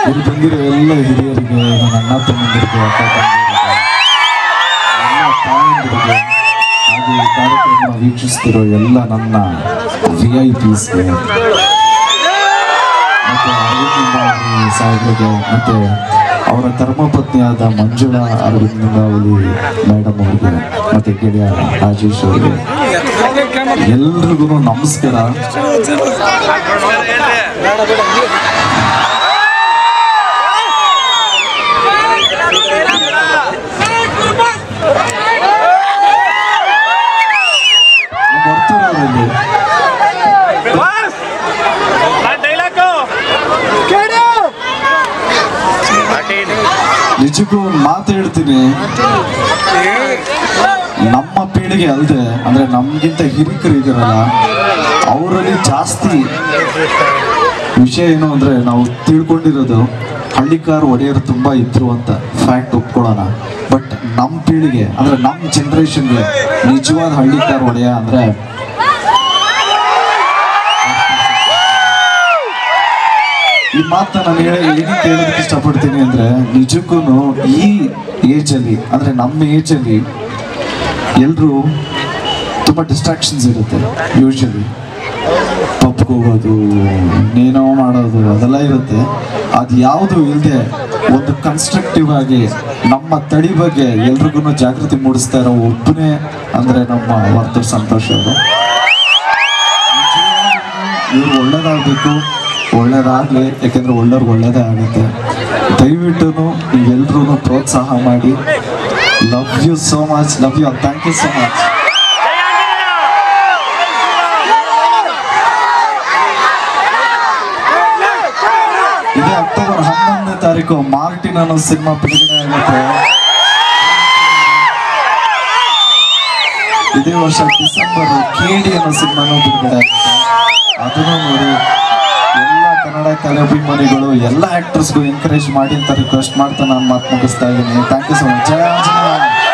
ಇಲ್ಲಿ ಬಂದಿರೋ ಎಲ್ಲ ಹಿರಿಯರಿಗೆ ನನ್ನ ಅಣ್ಣ ತಮ್ಮಂದಿರಿಗೆ ಅಕ್ಕ ತಂಗಿಯರಿಗೆ ಎಲ್ಲ ತಾಯಂದಿರಿಗೆ ಹಾಗೂ ಈ ಕಾರ್ಯಕ್ರಮ ವೀಕ್ಷಿಸ್ತಿರೋ ಎಲ್ಲ ನನ್ನ ವಿ ಐ ಪಿಸ್ಗೆ ಮತ್ತು ಅರವಿಂದ ಸಾಹೇಬ್ರಿಗೆ ಮತ್ತು ಅವರ ಧರ್ಮಪತ್ನಿಯಾದ ಮಂಜುಳಾ ಅರವಿಂದಾವಲಿ ಮೇಡಮ್ ಅವರಿಗೆ ಮತ್ತು ಗೆಳೆಯ ರಾಜೇಶ್ ಅವರಿಗೆ ಎಲ್ರಿಗೂ ನಮಸ್ಕಾರ ನಮ್ಮ ವರ್ತೂರಲ್ಲಿ ನಿಜಕ್ಕೂ ಒಂದು ಮಾತು ಹೇಳ್ತೀನಿ ನಮ್ಮ ಪೀಳಿಗೆ ಅಲ್ಲದೆ ಅಂದ್ರೆ ನಮ್ಗಿಂತ ಹಿರಿಕರು ಇದಾರಲ್ಲ ಅವರಲ್ಲಿ ಜಾಸ್ತಿ ವಿಷಯ ಏನು ಅಂದ್ರೆ ನಾವು ತಿಳ್ಕೊಂಡಿರೋದು ಹಳ್ಳಿಕಾರ್ ಒಡೆಯರು ತುಂಬಾ ಇದ್ರು ಅಂತ ಫ್ಯಾಕ್ಟ್ ಒಪ್ಕೊಳ್ಳೋಣ ಬಟ್ ನಮ್ಮ ಪೀಳಿಗೆ ಅಂದ್ರೆ ನಮ್ಮ ಜನರೇಷನ್ಗೆ ನಿಜವಾದ ಹಳ್ಳಿಕಾರ್ ಒಡೆಯ ಅಂದ್ರೆ ಈ ಮಾತನ್ನ ನಾನು ಹೇಳಿ ಏನಕ್ಕೆ ಹೇಳೋದಕ್ಕೆ ಇಷ್ಟಪಡ್ತೀನಿ ಅಂದ್ರೆ ನಿಜಕ್ಕೂ ಈ ಏಜ್ ಅಲ್ಲಿ ಅಂದ್ರೆ ನಮ್ಮ ಏಜ್ ಅಲ್ಲಿ ಎಲ್ರು ತುಂಬಾ ಡಿಸ್ಟ್ರಾಕ್ಷನ್ಸ್ ಇರುತ್ತೆ ಯೂಶಲಿ ಪಬ್ಗೆ ಹೋಗೋದು ಇನ್ನೇನೋ ಮಾಡೋದು ಅದೆಲ್ಲ ಇರುತ್ತೆ ಅದು ಯಾವುದು ಇಲ್ಲದೆ ಒಂದು ಕನ್ಸ್ಟ್ರಕ್ಟಿವ್ ಆಗಿ ನಮ್ಮ ತಳಿ ಬಗ್ಗೆ ಎಲ್ರಿಗೂ ಜಾಗೃತಿ ಮೂಡಿಸ್ತಾ ಇರೋ ಒಬ್ಬನೇ ಅಂದ್ರೆ ನಮ್ಮ ವರ್ತೂರ್ ಸಂತೋಷ್ ಅವರು ಇವ್ರು ಒಳ್ಳೇದಾಗಬೇಕು ಒಳ್ಳೇದಾಗ್ಲಿ ಯಾಕೆಂದ್ರೆ ಒಳ್ಳೆಯವ್ರಿಗೆ ಒಳ್ಳೇದೇ ಆಗುತ್ತೆ ದಯವಿಟ್ಟು ನೀವೆಲ್ರೂ ಪ್ರೋತ್ಸಾಹ ಮಾಡಿ love you so much love you thank you so much ಇದೇ ಅಕ್ಟೋಬರ್ ಹನ್ನೊಂದನೇ ತಾರೀಕು ಮಾರ್ಟಿನ್ ಅನ್ನೋ ಸಿನಿಮಾ ಬಿಡುಗಡೆ ಆಗುತ್ತೆ ಇದೇ ವರ್ಷ ಡಿಸೆಂಬರ್ ಕೇಡಿ ಅನ್ನೋ ಸಿನಿಮಾನು ಬಿಡುಗಡೆ ಆಗುತ್ತೆ ಅದನ್ನು ನೋಡಿ ಎಲ್ಲ ಕನ್ನಡ ಕಲಾಭಿಮಾನಿಗಳು ಎಲ್ಲ ಆಕ್ಟರ್ಸ್ಗೂ ಎಂಕರೇಜ್ ಮಾಡಿ ಅಂತ ರಿಕ್ವೆಸ್ಟ್ ಮಾಡ್ತಾ ನಾನು ಮಾತು ಮುಗಿಸ್ತಾ ಇದ್ದೀನಿ ಥ್ಯಾಂಕ್ ಯು ಸೊ ಮಚ್ ಜಯ ಆಂಜನೇಯ